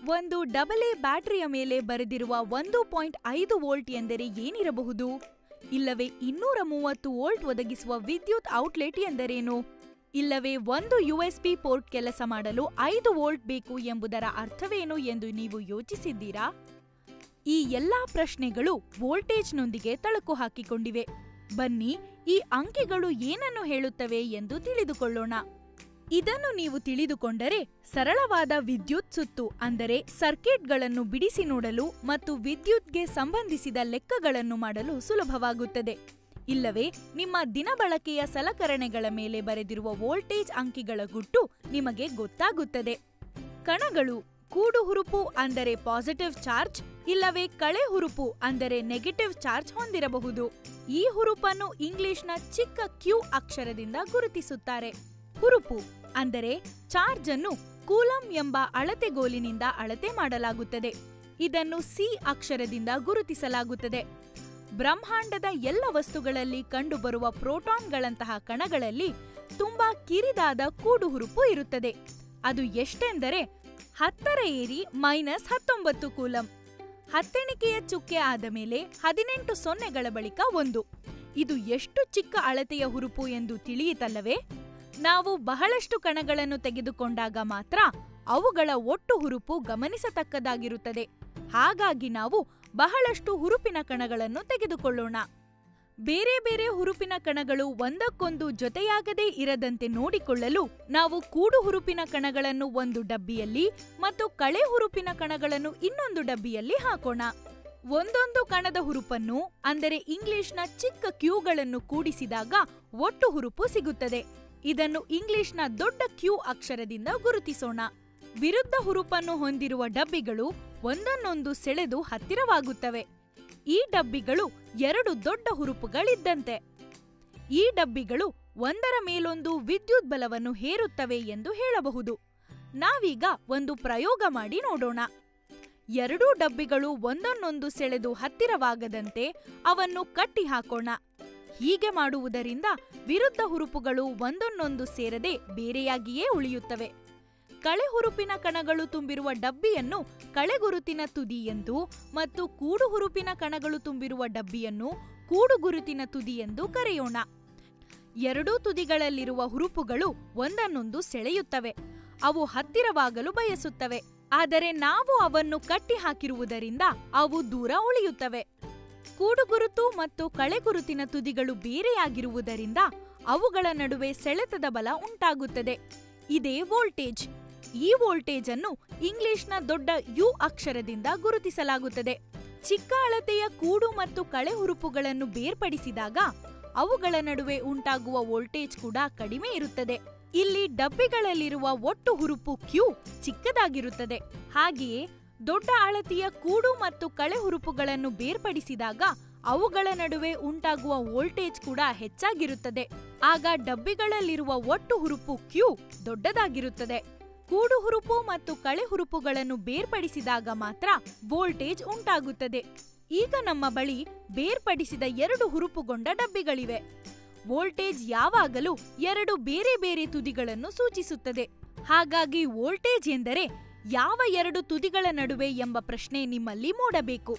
ಒಂದು double A ಬ್ಯಾಟರಿಯ ಮೇಲೆ ಬರೆದಿರುವ ಒಂದು ಪಾಯಿಂಟ್ ಐದು ವೋಲ್ಟ್ ಎಂದರೆ ಏನಿರಬಹುದು ಇಲ್ಲವೇ ಇನ್ನೂರ ಮೂವತ್ತು ವೋಲ್ಟ್ ಒದಗಿಸುವ ವಿದ್ಯುತ್ ಔಟ್ಲೆಟ್ ಎಂದರೇನು ಇಲ್ಲವೇ ಒಂದು ಯುಎಸ್ಬಿ ಪೋರ್ಟ್ ಕೆಲಸ ಮಾಡಲು ಐದು ವೋಲ್ಟ್ ಬೇಕು ಎಂಬುದರ ಅರ್ಥವೇನು ಎಂದು ನೀವು ಯೋಚಿಸಿದ್ದೀರಾ ಈ ಎಲ್ಲಾ ಪ್ರಶ್ನೆಗಳು ವೋಲ್ಟೇಜ್ನೊಂದಿಗೆ ತಳಕು ಹಾಕಿಕೊಂಡಿವೆ ಬನ್ನಿ ಈ ಅಂಕಿಗಳು ಏನನ್ನು ಹೇಳುತ್ತವೆ ಎಂದು ತಿಳಿದುಕೊಳ್ಳೋಣ ಇದನ್ನು ನೀವು ತಿಳಿದುಕೊಂಡರೆ ಸರಳವಾದ ವಿದ್ಯುತ್ ಸುತ್ತು ಅಂದರೆ ಸರ್ಕಿಟ್ಗಳನ್ನು ಬಿಡಿಸಿ ನೋಡಲು ಮತ್ತು ವಿದ್ಯುತ್ಗೆ ಸಂಬಂಧಿಸಿದ ಲೆಕ್ಕಗಳನ್ನು ಮಾಡಲು ಸುಲಭವಾಗುತ್ತದೆ ಇಲ್ಲವೇ ನಿಮ್ಮ ದಿನಬಳಕೆಯ ಸಲಕರಣೆಗಳ ಮೇಲೆ ಬರೆದಿರುವ ವೋಲ್ಟೇಜ್ ಅಂಕಿಗಳ ಗುಟ್ಟು ನಿಮಗೆ ಗೊತ್ತಾಗುತ್ತದೆ ಕಣಗಳು ಕೂಡು ಹುರುಪು ಅಂದರೆ ಪಾಸಿಟಿವ್ ಚಾರ್ಜ್ ಇಲ್ಲವೇ ಕಳೆ ಹುರುಪು ಅಂದರೆ ನೆಗೆಟಿವ್ ಚಾರ್ಜ್ ಹೊಂದಿರಬಹುದು ಈ ಹುರುಪನ್ನು ಇಂಗ್ಲಿಷ್ನ ಚಿಕ್ಕ ಕ್ಯೂ ಅಕ್ಷರದಿಂದ ಗುರುತಿಸುತ್ತಾರೆ ಹುರುಪು ಅಂದರೆ ಚಾರ್ಜ್ ಅನ್ನು ಕೂಲಂ ಎಂಬ ಅಳತೆಗೋಲಿನಿಂದ ಅಳತೆ ಮಾಡಲಾಗುತ್ತದೆ ಇದನ್ನು ಸಿ ಅಕ್ಷರದಿಂದ ಗುರುತಿಸಲಾಗುತ್ತದೆ ಬ್ರಹ್ಮಾಂಡದ ಎಲ್ಲ ವಸ್ತುಗಳಲ್ಲಿ ಕಂಡುಬರುವ ಪ್ರೋಟಾನ್ಗಳಂತಹ ಕಣಗಳಲ್ಲಿ ತುಂಬಾ ಕಿರಿದಾದ ಕೂಡು ಹುರುಪು ಇರುತ್ತದೆ ಅದು ಎಷ್ಟೆಂದರೆ ಹತ್ತರ ಏರಿ ಮೈನಸ್ ಹತ್ತೊಂಬತ್ತು ಕೂಲಂ ಹತ್ತೆಣಿಕೆಯ ಚುಕ್ಕೆ ಆದ ಮೇಲೆ ಹದಿನೆಂಟು ಸೊನ್ನೆಗಳ ಬಳಿಕ ಒಂದು ಇದು ಎಷ್ಟು ಚಿಕ್ಕ ಅಳತೆಯ ಹುರುಪು ಎಂದು ತಿಳಿಯಿತಲ್ಲವೇ ನಾವು ಬಹಳಷ್ಟು ಕಣಗಳನ್ನು ತೆಗೆದುಕೊಂಡಾಗ ಮಾತ್ರ ಅವುಗಳ ಒಟ್ಟು ಹುರುಪು ಗಮನಿಸತಕ್ಕದಾಗಿರುತ್ತದೆ ಹಾಗಾಗಿ ನಾವು ಬಹಳಷ್ಟು ಹುರುಪಿನ ಕಣಗಳನ್ನು ತೆಗೆದುಕೊಳ್ಳೋಣ ಬೇರೆ ಬೇರೆ ಹುರುಪಿನ ಕಣಗಳು ಒಂದಕ್ಕೊಂದು ಜೊತೆಯಾಗದೇ ಇರದಂತೆ ನೋಡಿಕೊಳ್ಳಲು ನಾವು ಕೂಡು ಹುರುಪಿನ ಕಣಗಳನ್ನು ಒಂದು ಡಬ್ಬಿಯಲ್ಲಿ ಮತ್ತು ಕಳೆ ಹುರುಪಿನ ಕಣಗಳನ್ನು ಇನ್ನೊಂದು ಡಬ್ಬಿಯಲ್ಲಿ ಹಾಕೋಣ ಒಂದೊಂದು ಕಣದ ಹುರುಪನ್ನು ಅಂದರೆ ಇಂಗ್ಲಿಷ್ನ ಚಿಕ್ಕ ಕ್ಯೂಗಳನ್ನು ಕೂಡಿಸಿದಾಗ ಒಟ್ಟು ಹುರುಪು ಸಿಗುತ್ತದೆ ಇದನ್ನು ಇಂಗ್ಲಿಷ್ನ ದೊಡ್ಡ ಕ್ಯೂ ಅಕ್ಷರದಿಂದ ಗುರುತಿಸೋಣ ವಿರುದ್ಧ ಹುರುಪನ್ನು ಹೊಂದಿರುವ ಡಬ್ಬಿಗಳು ಒಂದನ್ನೊಂದು ಸೆಳೆದು ಹತ್ತಿರವಾಗುತ್ತವೆ ಈ ಡಬ್ಬಿಗಳು ಎರಡು ದೊಡ್ಡ ಹುರುಪುಗಳಿದ್ದಂತೆ ಈ ಡಬ್ಬಿಗಳು ಒಂದರ ಮೇಲೊಂದು ವಿದ್ಯುತ್ ಬಲವನ್ನು ಹೇರುತ್ತವೆ ಎಂದು ಹೇಳಬಹುದು ನಾವೀಗ ಒಂದು ಪ್ರಯೋಗ ಮಾಡಿ ನೋಡೋಣ ಎರಡೂ ಡಬ್ಬಿಗಳು ಒಂದನ್ನೊಂದು ಸೆಳೆದು ಹತ್ತಿರವಾಗದಂತೆ ಅವನ್ನು ಕಟ್ಟಿ ಹಾಕೋಣ ಹೀಗೆ ಮಾಡುವುದರಿಂದ ವಿರುದ್ಧ ಹುರುಪುಗಳು ಒಂದನ್ನೊಂದು ಸೇರದೆ ಬೇರೆಯಾಗಿಯೇ ಉಳಿಯುತ್ತವೆ ಕಳೆ ಹುರುಪಿನ ಕಣಗಳು ತುಂಬಿರುವ ಡಬ್ಬಿಯನ್ನು ಕಳೆಗುರುತಿನ ತುದಿ ಎಂದು ಮತ್ತು ಕೂಡು ಹುರುಪಿನ ಕಣಗಳು ತುಂಬಿರುವ ಡಬ್ಬಿಯನ್ನು ಕೂಡು ಗುರುತಿನ ತುದಿ ಎಂದು ಕರೆಯೋಣ ಎರಡೂ ತುದಿಗಳಲ್ಲಿರುವ ಹುರುಪುಗಳು ಒಂದನ್ನೊಂದು ಸೆಳೆಯುತ್ತವೆ ಅವು ಹತ್ತಿರವಾಗಲು ಬಯಸುತ್ತವೆ ಆದರೆ ನಾವು ಅವನ್ನು ಕಟ್ಟಿ ಹಾಕಿರುವುದರಿಂದ ಅವು ದೂರ ಉಳಿಯುತ್ತವೆ ಕೂಡುಗುರುತು ಮತ್ತು ಕಳೆಗುರುತಿನ ತುದಿಗಳು ಬೇರೆಯಾಗಿರುವುದರಿಂದ ಅವುಗಳ ನಡುವೆ ಸೆಳೆತದ ಬಲ ಉಂಟಾಗುತ್ತದೆ ಇದೇ ವೋಲ್ಟೇಜ್ ಈ ವೋಲ್ಟೇಜ್ ಅನ್ನು ಇಂಗ್ಲಿಷ್ನ ದೊಡ್ಡ ಯು ಅಕ್ಷರದಿಂದ ಗುರುತಿಸಲಾಗುತ್ತದೆ ಚಿಕ್ಕ ಅಳತೆಯ ಕೂಡು ಮತ್ತು ಕಳೆ ಹುರುಪುಗಳನ್ನು ಬೇರ್ಪಡಿಸಿದಾಗ ಅವುಗಳ ನಡುವೆ ಉಂಟಾಗುವ ವೋಲ್ಟೇಜ್ ಕೂಡ ಕಡಿಮೆ ಇರುತ್ತದೆ ಇಲ್ಲಿ ಡಬ್ಬಿಗಳಲ್ಲಿರುವ ಒಟ್ಟು ಹುರುಪು ಕ್ಯೂ ಚಿಕ್ಕದಾಗಿರುತ್ತದೆ ಹಾಗೆಯೇ ದೊಡ್ಡ ಅಳತೆಯ ಕೂಡು ಮತ್ತು ಕಳೆ ಹುರುಪುಗಳನ್ನು ಬೇರ್ಪಡಿಸಿದಾಗ ಅವುಗಳ ನಡುವೆ ಉಂಟಾಗುವ ವೋಲ್ಟೇಜ್ ಕೂಡ ಹೆಚ್ಚಾಗಿರುತ್ತದೆ ಆಗ ಡಬ್ಬಿಗಳಲ್ಲಿರುವ ಒಟ್ಟು ಹುರುಪು ಕ್ಯೂ ದೊಡ್ಡದಾಗಿರುತ್ತದೆ ಕೂಡು ಹುರುಪು ಮತ್ತು ಕಳೆ ಹುರುಪುಗಳನ್ನು ಬೇರ್ಪಡಿಸಿದಾಗ ಮಾತ್ರ ವೋಲ್ಟೇಜ್ ಉಂಟಾಗುತ್ತದೆ ಈಗ ನಮ್ಮ ಬಳಿ ಬೇರ್ಪಡಿಸಿದ ಎರಡು ಹುರುಪುಗೊಂಡ ಡಬ್ಬಿಗಳಿವೆ ವೋಲ್ಟೇಜ್ ಯಾವಾಗಲೂ ಎರಡು ಬೇರೆ ಬೇರೆ ತುದಿಗಳನ್ನು ಸೂಚಿಸುತ್ತದೆ ಹಾಗಾಗಿ ವೋಲ್ಟೇಜ್ ಎಂದರೆ ಯಾವ ಎರಡು ತುದಿಗಳ ನಡುವೆ ಎಂಬ ಪ್ರಶ್ನೆ ನಿಮ್ಮಲ್ಲಿ ಮೂಡಬೇಕು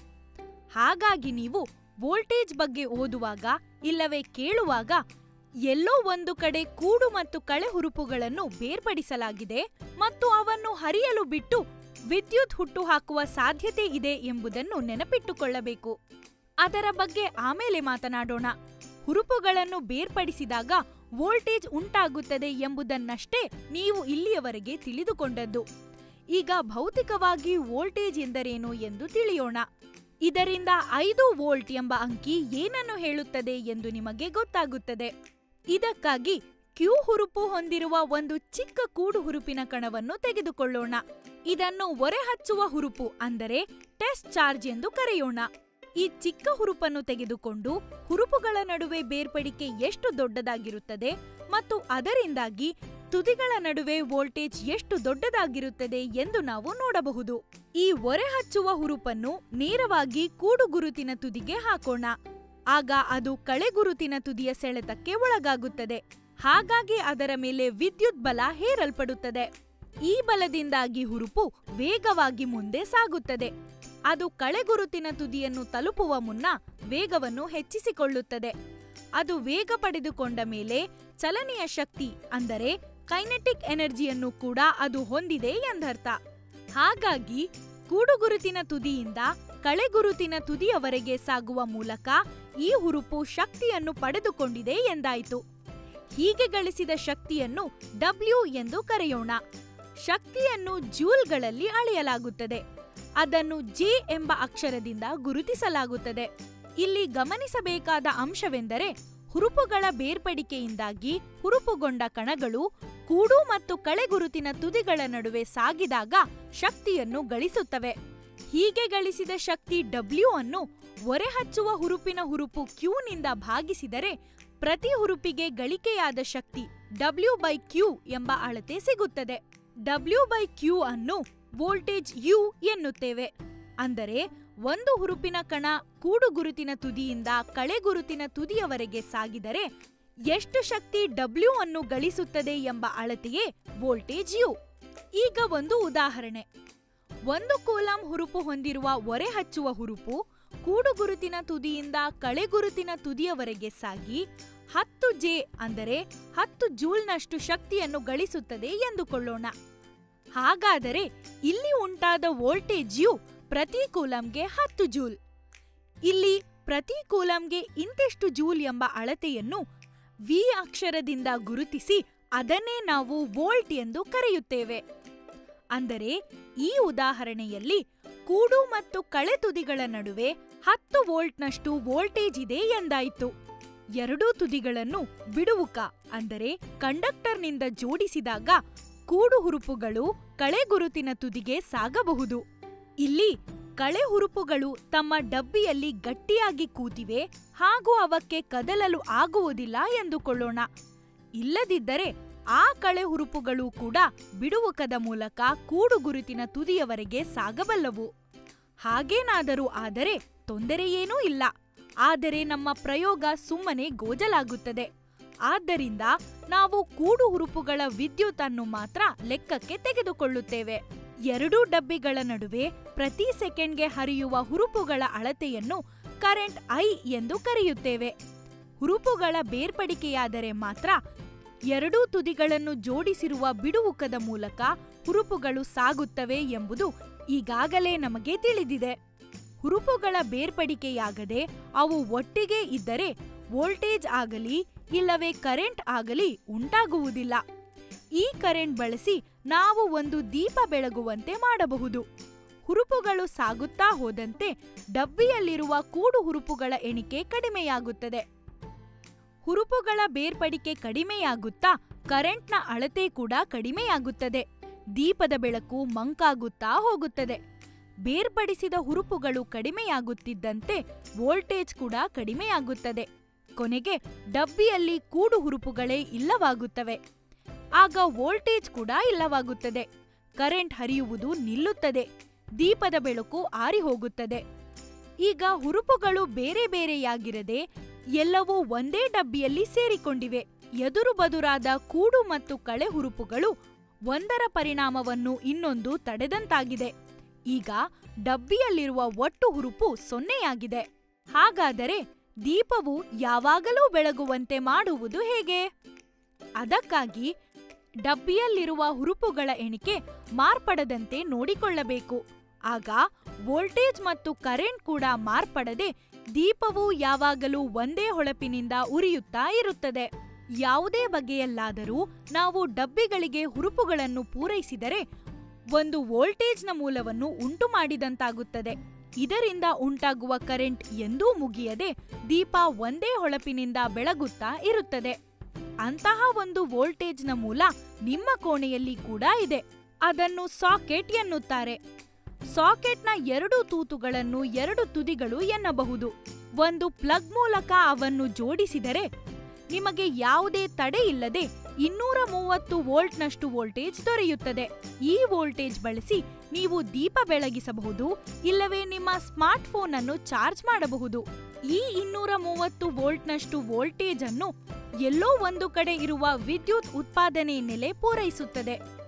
ಹಾಗಾಗಿ ನೀವು ವೋಲ್ಟೇಜ್ ಬಗ್ಗೆ ಓದುವಾಗ ಇಲ್ಲವೇ ಕೇಳುವಾಗ ಎಲ್ಲೋ ಒಂದು ಕಡೆ ಕೂಡು ಮತ್ತು ಕಳೆ ಹುರುಪುಗಳನ್ನು ಬೇರ್ಪಡಿಸಲಾಗಿದೆ ಮತ್ತು ಅವನ್ನು ಹರಿಯಲು ಬಿಟ್ಟು ವಿದ್ಯುತ್ ಹುಟ್ಟುಹಾಕುವ ಸಾಧ್ಯತೆ ಇದೆ ಎಂಬುದನ್ನು ನೆನಪಿಟ್ಟುಕೊಳ್ಳಬೇಕು ಅದರ ಬಗ್ಗೆ ಆಮೇಲೆ ಮಾತನಾಡೋಣ ಹುರುಪುಗಳನ್ನು ಬೇರ್ಪಡಿಸಿದಾಗ ವೋಲ್ಟೇಜ್ ಉಂಟಾಗುತ್ತದೆ ಎಂಬುದನ್ನಷ್ಟೇ ನೀವು ಇಲ್ಲಿಯವರೆಗೆ ತಿಳಿದುಕೊಂಡದ್ದು ಈಗ ಭೌತಿಕವಾಗಿ ವೋಲ್ಟೇಜ್ ಎಂದರೇನು ಎಂದು ತಿಳಿಯೋಣ ಇದರಿಂದ ಐದು ವೋಲ್ಟ್ ಎಂಬ ಅಂಕಿ ಏನನ್ನು ಹೇಳುತ್ತದೆ ಎಂದು ನಿಮಗೆ ಗೊತ್ತಾಗುತ್ತದೆ ಇದಕ್ಕಾಗಿ ಕ್ಯೂ ಹುರುಪು ಹೊಂದಿರುವ ಒಂದು ಚಿಕ್ಕ ಕೂಡು ಹುರುಪಿನ ಕಣವನ್ನು ತೆಗೆದುಕೊಳ್ಳೋಣ ಇದನ್ನು ಒರೆಹಚ್ಚುವ ಹುರುಪು ಅಂದರೆ ಟೆಸ್ಟ್ ಚಾರ್ಜ್ ಎಂದು ಕರೆಯೋಣ ಈ ಚಿಕ್ಕ ಹುರುಪನ್ನು ತೆಗೆದುಕೊಂಡು ಹುರುಪುಗಳ ನಡುವೆ ಬೇರ್ಪಡಿಕೆ ಎಷ್ಟು ದೊಡ್ಡದಾಗಿರುತ್ತದೆ ಮತ್ತು ಅದರಿಂದಾಗಿ ತುದಿಗಳ ನಡುವೆ ವೋಲ್ಟೇಜ್ ಎಷ್ಟು ದೊಡ್ಡದಾಗಿರುತ್ತದೆ ಎಂದು ನಾವು ನೋಡಬಹುದು ಈ ಒರೆಹಚ್ಚುವ ಹುರುಪನ್ನು ನೇರವಾಗಿ ಕೂಡು ಗುರುತಿನ ತುದಿಗೆ ಹಾಕೋಣ ಆಗ ಅದು ಕಳೆಗುರುತಿನ ತುದಿಯ ಸೆಳೆತಕ್ಕೆ ಒಳಗಾಗುತ್ತದೆ ಹಾಗಾಗಿ ಅದರ ಮೇಲೆ ವಿದ್ಯುತ್ ಬಲ ಹೇರಲ್ಪಡುತ್ತದೆ ಈ ಬಲದಿಂದಾಗಿ ಹುರುಪು ವೇಗವಾಗಿ ಮುಂದೆ ಸಾಗುತ್ತದೆ ಅದು ಕಳೆಗುರುತಿನ ತುದಿಯನ್ನು ತಲುಪುವ ಮುನ್ನ ವೇಗವನ್ನು ಹೆಚ್ಚಿಸಿಕೊಳ್ಳುತ್ತದೆ ಅದು ವೇಗ ಪಡೆದುಕೊಂಡ ಮೇಲೆ ಚಲನೆಯ ಶಕ್ತಿ ಅಂದರೆ ಕೈನೆಟಿಕ್ ಎನರ್ಜಿಯನ್ನು ಕೂಡ ಅದು ಹೊಂದಿದೆ ಎಂದರ್ಥ ಹಾಗಾಗಿ ಕೂಡುಗುರುತಿನ ತುದಿಯಿಂದ ಕಳೆಗುರುತಿನ ತುದಿಯವರೆಗೆ ಸಾಗುವ ಮೂಲಕ ಈ ಹುರುಪು ಶಕ್ತಿಯನ್ನು ಪಡೆದುಕೊಂಡಿದೆ ಎಂದಾಯಿತು ಹೀಗೆ ಗಳಿಸಿದ ಶಕ್ತಿಯನ್ನು ಡಬ್ಲ್ಯೂ ಎಂದು ಕರೆಯೋಣ ಶಕ್ತಿಯನ್ನು ಜೂಲ್ಗಳಲ್ಲಿ ಅಳೆಯಲಾಗುತ್ತದೆ ಅದನ್ನು ಜೆ ಎಂಬ ಅಕ್ಷರದಿಂದ ಗುರುತಿಸಲಾಗುತ್ತದೆ ಇಲ್ಲಿ ಗಮನಿಸಬೇಕಾದ ಅಂಶವೆಂದರೆ ಹುರುಪುಗಳ ಬೇರ್ಪಡಿಕೆಯಿಂದಾಗಿ ಹುರುಪುಗೊಂಡ ಕಣಗಳು ಕೂಡು ಮತ್ತು ಕಳೆಗುರುತಿನ ತುದಿಗಳ ನಡುವೆ ಸಾಗಿದಾಗ ಶಕ್ತಿಯನ್ನು ಗಳಿಸುತ್ತವೆ ಹೀಗೆ ಗಳಿಸಿದ ಶಕ್ತಿ ಡಬ್ಲ್ಯೂ ಅನ್ನು ಒರೆಹಚ್ಚುವ ಹುರುಪಿನ ಹುರುಪು ಕ್ಯೂನಿಂದ ಭಾಗಿಸಿದರೆ ಪ್ರತಿ ಹುರುಪಿಗೆ ಗಳಿಕೆಯಾದ ಶಕ್ತಿ ಡಬ್ಲ್ಯೂ ಬೈ ಕ್ಯೂ ಎಂಬ ಅಳತೆ ಸಿಗುತ್ತದೆ ಡಬ್ಲ್ಯೂ ಬೈ ಕ್ಯೂ ಅನ್ನು ವೋಲ್ಟೇಜ್ ಯು ಎನ್ನುತ್ತೇವೆ ಅಂದರೆ ಒಂದು ಹುರುಪಿನ ಕಣ ಕೂಡು ಗುರುತಿನ ತುದಿಯಿಂದ ಕಳೆ ಗುರುತಿನ ತುದಿಯವರೆಗೆ ಸಾಗಿದರೆ ಎಷ್ಟು ಶಕ್ತಿ ಡಬ್ಲ್ಯೂ ಅನ್ನು ಗಳಿಸುತ್ತದೆ ಎಂಬ ಅಳತೆಯೇ ವೋಲ್ಟೇಜ್ ಯು ಈಗ ಒಂದು ಉದಾಹರಣೆ ಒಂದು ಕೂಲಂ ಹುರುಪು ಹೊಂದಿರುವ ಒರೆ ಹಚ್ಚುವ ಹುರುಪು ಕೂಡು ಗುರುತಿನ ತುದಿಯಿಂದ ಕಳೆ ಗುರುತಿನ ತುದಿಯವರೆಗೆ ಸಾಗಿ ಹತ್ತು ಜೆ ಅಂದರೆ ಹತ್ತು ಜೂಲ್ನಷ್ಟು ಶಕ್ತಿಯನ್ನು ಗಳಿಸುತ್ತದೆ ಎಂದುಕೊಳ್ಳೋಣ ಹಾಗಾದರೆ ಇಲ್ಲಿ ಉಂಟಾದ ವೋಲ್ಟೇಜ್ ಯು ಪ್ರತಿ ಕೂಲಂಗೆ ಹತ್ತು ಜೂಲ್ ಇಲ್ಲಿ ಪ್ರತಿ ಕೂಲಂಗೆ ಇಂತೆಷ್ಟು ಜೂಲ್ ಎಂಬ ಅಳತೆಯನ್ನು ವಿ ಅಕ್ಷರದಿಂದ ಗುರುತಿಸಿ ಅದನ್ನೇ ನಾವು ವೋಲ್ಟ್ ಎಂದು ಕರೆಯುತ್ತೇವೆ ಅಂದರೆ ಈ ಉದಾಹರಣೆಯಲ್ಲಿ ಕೂಡು ಮತ್ತು ಕಳೆ ತುದಿಗಳ ನಡುವೆ ಹತ್ತು ವೋಲ್ಟ್ನಷ್ಟು ವೋಲ್ಟೇಜ್ ಇದೆ ಎಂದಾಯಿತು ಎರಡೂ ತುದಿಗಳನ್ನು ಬಿಡುವುಕ ಅಂದರೆ ಕಂಡಕ್ಟರ್ನಿಂದ ಜೋಡಿಸಿದಾಗ ಕೂಡು ಹುರುಪುಗಳು ಕಳೆ ಗುರುತಿನ ತುದಿಗೆ ಸಾಗಬಹುದು ಇಲ್ಲಿ ಕಳೆ ಹುರುಪುಗಳು ತಮ್ಮ ಡಬ್ಬಿಯಲ್ಲಿ ಗಟ್ಟಿಯಾಗಿ ಕೂತಿವೆ ಹಾಗೂ ಅವಕ್ಕೆ ಕದಲಲು ಆಗುವುದಿಲ್ಲ ಎಂದುಕೊಳ್ಳೋಣ ಇಲ್ಲದಿದ್ದರೆ ಆ ಕಳೆ ಹುರುಪುಗಳು ಕೂಡ ಬಿಡುವುಕದ ಮೂಲಕ ಕೂಡು ಗುರುತಿನ ತುದಿಯವರೆಗೆ ಸಾಗಬಲ್ಲವು ಹಾಗೇನಾದರೂ ಆದರೆ ತೊಂದರೆಯೇನೂ ಇಲ್ಲ ಆದರೆ ನಮ್ಮ ಪ್ರಯೋಗ ಸುಮ್ಮನೆ ಗೋಜಲಾಗುತ್ತದೆ ಆದ್ದರಿಂದ ನಾವು ಕೂಡು ಹುರುಪುಗಳ ವಿದ್ಯುತ್ ಅನ್ನು ಮಾತ್ರ ಲೆಕ್ಕಕ್ಕೆ ತೆಗೆದುಕೊಳ್ಳುತ್ತೇವೆ ಎರಡೂ ಡಬ್ಬಿಗಳ ನಡುವೆ ಪ್ರತಿ ಸೆಕೆಂಡ್ಗೆ ಹರಿಯುವ ಹುರುಪುಗಳ ಅಳತೆಯನ್ನು ಕರೆಂಟ್ ಐ ಎಂದು ಕರೆಯುತ್ತೇವೆ ಹುರುಪುಗಳ ಬೇರ್ಪಡಿಕೆಯಾದರೆ ಮಾತ್ರ ಎರಡೂ ತುದಿಗಳನ್ನು ಜೋಡಿಸಿರುವ ಬಿಡುವುಕದ ಮೂಲಕ ಹುರುಪುಗಳು ಸಾಗುತ್ತವೆ ಎಂಬುದು ಈಗಾಗಲೇ ನಮಗೆ ತಿಳಿದಿದೆ ಹುರುಪುಗಳ ಬೇರ್ಪಡಿಕೆಯಾಗದೆ ಅವು ಒಟ್ಟಿಗೆ ಇದ್ದರೆ ವೋಲ್ಟೇಜ್ ಆಗಲಿ ಇಲ್ಲವೇ ಕರೆಂಟ್ ಆಗಲಿ ಉಂಟಾಗುವುದಿಲ್ಲ ಈ ಕರೆಂಟ್ ಬಳಸಿ ನಾವು ಒಂದು ದೀಪ ಬೆಳಗುವಂತೆ ಮಾಡಬಹುದು ಹುರುಪುಗಳು ಸಾಗುತ್ತಾ ಹೋದಂತೆ ಡಬ್ಬಿಯಲ್ಲಿರುವ ಕೂಡು ಹುರುಪುಗಳ ಎಣಿಕೆ ಕಡಿಮೆಯಾಗುತ್ತದೆ ಹುರುಪುಗಳ ಬೇರ್ಪಡಿಕೆ ಕಡಿಮೆಯಾಗುತ್ತಾ ಕರೆಂಟ್ನ ಅಳತೆ ಕೂಡ ಕಡಿಮೆಯಾಗುತ್ತದೆ ದೀಪದ ಬೆಳಕು ಮಂಕಾಗುತ್ತಾ ಹೋಗುತ್ತದೆ ಬೇರ್ಪಡಿಸಿದ ಹುರುಪುಗಳು ಕಡಿಮೆಯಾಗುತ್ತಿದ್ದಂತೆ ವೋಲ್ಟೇಜ್ ಕೂಡ ಕಡಿಮೆಯಾಗುತ್ತದೆ ಕೊನೆಗೆ ಡಬ್ಬಿಯಲ್ಲಿ ಕೂಡು ಹುರುಪುಗಳೇ ಇಲ್ಲವಾಗುತ್ತವೆ ಆಗ ವೋಲ್ಟೇಜ್ ಕೂಡ ಇಲ್ಲವಾಗುತ್ತದೆ ಕರೆಂಟ್ ಹರಿಯುವುದು ನಿಲ್ಲುತ್ತದೆ ದೀಪದ ಬೆಳಕು ಆರಿ ಹೋಗುತ್ತದೆ ಈಗ ಹುರುಪುಗಳು ಬೇರೆ ಬೇರೆಯಾಗಿರದೆ ಎಲ್ಲವೂ ಒಂದೇ ಡಬ್ಬಿಯಲ್ಲಿ ಸೇರಿಕೊಂಡಿವೆ ಎದುರು ಬದುರಾದ ಕೂಡು ಮತ್ತು ಕಳೆ ಹುರುಪುಗಳು ಒಂದರ ಪರಿಣಾಮವನ್ನು ಇನ್ನೊಂದು ತಡೆದಂತಾಗಿದೆ ಈಗ ಡಬ್ಬಿಯಲ್ಲಿರುವ ಒಟ್ಟು ಹುರುಪು ಸೊನ್ನೆಯಾಗಿದೆ ಹಾಗಾದರೆ ದೀಪವು ಯಾವಾಗಲೂ ಬೆಳಗುವಂತೆ ಮಾಡುವುದು ಹೇಗೆ ಅದಕ್ಕಾಗಿ ಡಬ್ಬಿಯಲ್ಲಿರುವ ಹುರುಪುಗಳ ಎಣಿಕೆ ಮಾರ್ಪಡದಂತೆ ನೋಡಿಕೊಳ್ಳಬೇಕು ಆಗ ವೋಲ್ಟೇಜ್ ಮತ್ತು ಕರೆಂಟ್ ಕೂಡ ಮಾರ್ಪಡದೆ ದೀಪವು ಯಾವಾಗಲೂ ಒಂದೇ ಹೊಳಪಿನಿಂದ ಉರಿಯುತ್ತಾ ಇರುತ್ತದೆ ಯಾವುದೇ ಬಗೆಯಲ್ಲಾದರೂ ನಾವು ಡಬ್ಬಿಗಳಿಗೆ ಹುರುಪುಗಳನ್ನು ಪೂರೈಸಿದರೆ ಒಂದು ವೋಲ್ಟೇಜ್ನ ಮೂಲವನ್ನು ಉಂಟು ಮಾಡಿದಂತಾಗುತ್ತದೆ ಇದರಿಂದ ಉಂಟಾಗುವ ಕರೆಂಟ್ ಎಂದೂ ಮುಗಿಯದೆ ದೀಪ ಒಂದೇ ಹೊಳಪಿನಿಂದ ಬೆಳಗುತ್ತಾ ಇರುತ್ತದೆ ಅಂತಹ ಒಂದು ವೋಲ್ಟೇಜ್ನ ಮೂಲ ನಿಮ್ಮ ಕೋಣೆಯಲ್ಲಿ ಕೂಡ ಇದೆ ಅದನ್ನು ಸಾಕೆಟ್ ಎನ್ನುತ್ತಾರೆ ಸಾಕೆಟ್ನ ಎರಡು ತೂತುಗಳನ್ನು ಎರಡು ತುದಿಗಳು ಎನ್ನಬಹುದು ಒಂದು ಪ್ಲಗ್ ಮೂಲಕ ಅವನ್ನು ಜೋಡಿಸಿದರೆ ನಿಮಗೆ ಯಾವುದೇ ತಡೆ ಇಲ್ಲದೆ ಇನ್ನೂರ ಮೂವತ್ತು ವೋಲ್ಟ್ನಷ್ಟು ವೋಲ್ಟೇಜ್ ದೊರೆಯುತ್ತದೆ ಈ ವೋಲ್ಟೇಜ್ ಬಳಸಿ ನೀವು ದೀಪ ಬೆಳಗಿಸಬಹುದು ಇಲ್ಲವೇ ನಿಮ್ಮ ಸ್ಮಾರ್ಟ್ ಫೋನ್ ಅನ್ನು ಚಾರ್ಜ್ ಮಾಡಬಹುದು ಈ ಇನ್ನೂರ ಮೂವತ್ತು ವೋಲ್ಟ್ನಷ್ಟು ವೋಲ್ಟೇಜ್ ಅನ್ನು ಎಲ್ಲೋ ಒಂದು ಕಡೆ ಇರುವ ವಿದ್ಯುತ್ ಉತ್ಪಾದನೆ ನೆಲೆ ಪೂರೈಸುತ್ತದೆ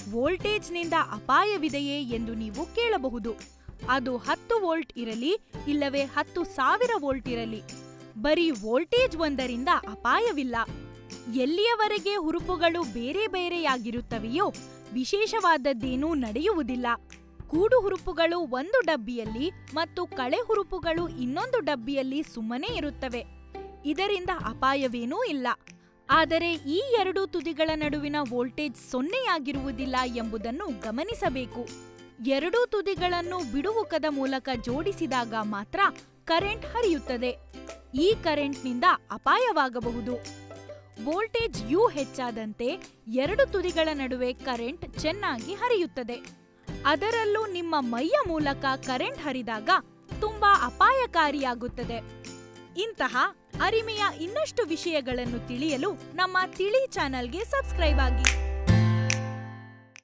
ವೋಲ್ಟೇಜ್ನಿಂದ ಅಪಾಯವಿದೆಯೇ ಎಂದು ನೀವು ಕೇಳಬಹುದು ಅದು ಹತ್ತು ವೋಲ್ಟ್ ಇರಲಿ ಇಲ್ಲವೇ ಹತ್ತು ಸಾವಿರ ವೋಲ್ಟ್ ಇರಲಿ ಬರೀ ವೋಲ್ಟೇಜ್ ಒಂದರಿಂದ ಅಪಾಯವಿಲ್ಲ ಎಲ್ಲಿಯವರೆಗೆ ಹುರುಪುಗಳು ಬೇರೆ ಬೇರೆಯಾಗಿರುತ್ತವೆಯೋ ವಿಶೇಷವಾದದ್ದೇನೂ ನಡೆಯುವುದಿಲ್ಲ ಕೂಡು ಹುರುಪುಗಳು ಒಂದು ಡಬ್ಬಿಯಲ್ಲಿ ಮತ್ತು ಕಳೆ ಹುರುಪುಗಳು ಇನ್ನೊಂದು ಡಬ್ಬಿಯಲ್ಲಿ ಸುಮ್ಮನೆ ಇರುತ್ತವೆ ಇದರಿಂದ ಅಪಾಯವೇನೂ ಇಲ್ಲ ಆದರೆ ಈ ಎರಡು ತುದಿಗಳ ನಡುವಿನ ವೋಲ್ಟೇಜ್ ಸೊನ್ನೆಯಾಗಿರುವುದಿಲ್ಲ ಎಂಬುದನ್ನು ಗಮನಿಸಬೇಕು ಎರಡೂ ತುದಿಗಳನ್ನು ಬಿಡುವುಕದ ಮೂಲಕ ಜೋಡಿಸಿದಾಗ ಮಾತ್ರ ಕರೆಂಟ್ ಹರಿಯುತ್ತದೆ ಈ ಕರೆಂಟ್ನಿಂದ ಅಪಾಯವಾಗಬಹುದು ವೋಲ್ಟೇಜ್ ಯು ಹೆಚ್ಚಾದಂತೆ ಎರಡು ತುದಿಗಳ ನಡುವೆ ಕರೆಂಟ್ ಚೆನ್ನಾಗಿ ಹರಿಯುತ್ತದೆ ಅದರಲ್ಲೂ ನಿಮ್ಮ ಮೈಯ ಮೂಲಕ ಕರೆಂಟ್ ಹರಿದಾಗ ತುಂಬಾ ಅಪಾಯಕಾರಿಯಾಗುತ್ತದೆ ಇಂತಹ ಅರಿಮೆಯ ಇನ್ನಷ್ಟು ವಿಷಯಗಳನ್ನು ತಿಳಿಯಲು ನಮ್ಮ ತಿಳಿ ಚಾನಲ್ಗೆ ಸಬ್ಸ್ಕ್ರೈಬ್ ಆಗಿ